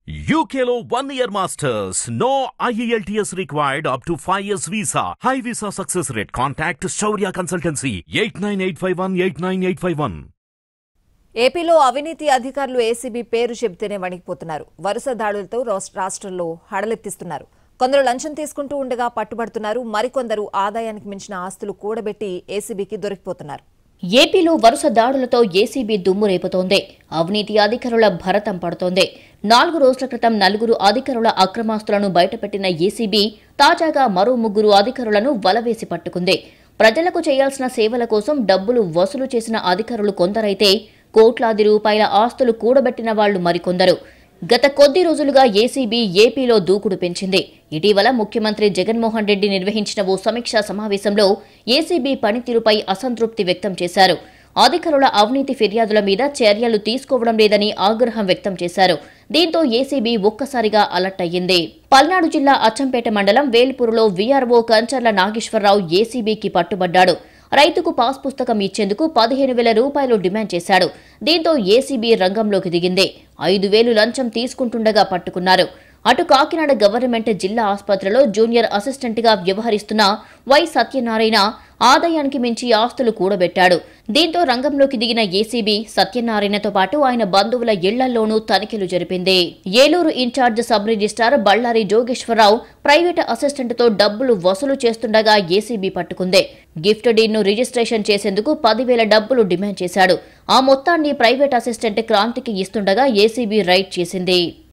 UKLO one year masters. No IELTS required up to 5 years visa. High visa success rate. Contact Shaurya Consultancy 89851 89851. ఏపీలో అవినీతి అధికారులు ACB పేరు చెబితేనే వణికిపోతున్నారు వరుస దాడులతో రాష్ట్ర- రాష్ట్రంలో హడలెత్తిస్తున్నారు కొందరు లంచం తీసుకుంటూ ఉండగా పట్టుబడుతున్నారు మరికొందరు ఆదాయానికి మించిన ఆస్తులు కూడబెట్టి ఏసీబీకి దొరికిపోతున్నారు ఏపీలో వరుస దాడులతో ఏసీబీ దుమ్ము రేపుతోంది అవినీతి అధికారుల భరతం పడుతోంది నాలుగు రోజుల క్రితం నలుగురు అధికారుల అక్రమాస్తులను బయటపెట్టిన ఏసీబీ తాజాగా మరో ముగ్గురు అధికారులను వలవేసి పట్టుకుంది ప్రజలకు చేయాల్సిన సేవల కోసం డబ్బులు వసూలు చేసిన అధికారులు కొందరైతే కోట్లాది రూపాయల ఆస్తులు కూడబెట్టిన వాళ్లు మరికొందరు గత కొద్ది రోజులుగా ఏసీబీ ఏపీలో దూకుడు పెంచింది ఇటీవల ముఖ్యమంత్రి జగన్మోహన్ రెడ్డి నిర్వహించిన ఓ సమీక్షా సమావేశంలో ఏసీబీ పనితీరుపై అసంతృప్తి వ్యక్తం చేశారు అధికారుల అవినీతి ఫిర్యాదుల మీద చర్యలు తీసుకోవడం లేదని ఆగ్రహం వ్యక్తం చేశారు దీంతో ఏసీబీ ఒక్కసారిగా అలర్ట్ అయ్యింది పల్నాడు జిల్లా అచ్చంపేట మండలం వేల్పూరులో వీఆర్ఓ కంచర్ల నాగేశ్వరరావు ఏసీబీకి పట్టుబడ్డాడు రైతుకు పాస్ పుస్తకం ఇచ్చేందుకు పదిహేను వేల రూపాయలు డిమాండ్ చేశాడు దీంతో ఏసీబీ రంగంలోకి దిగింది ఐదు వేలు లంచం తీసుకుంటుండగా పట్టుకున్నారు అటు కాకినాడ గవర్నమెంట్ జిల్లా ఆసుపత్రిలో జూనియర్ అసిస్టెంట్గా వ్యవహరిస్తున్న వై సత్యనారాయణ ఆదాయానికి మించి ఆస్తులు కూడబెట్టాడు దీంతో రంగంలోకి దిగిన ఏసీబీ సత్యనారాయణతో పాటు ఆయన బంధువుల ఇళ్లలోనూ తనిఖీలు జరిపింది Eluru in-charge sub registrar Ballari Jogeswara Rao private అసిస్టెంట్తో డబ్బులు వసూలు చేస్తుండగా ఏసీబీ పట్టుకుంది గిఫ్ట్ డీడ్ను రిజిస్ట్రేషన్ చేసేందుకు పదివేల డబ్బులు డిమాండ్ చేశాడు ఆ మొత్తాన్ని ప్రైవేట్ అసిస్టెంట్ క్రాంతికి ఇస్తుండగా ఏసీబీ రైడ్ చేసింది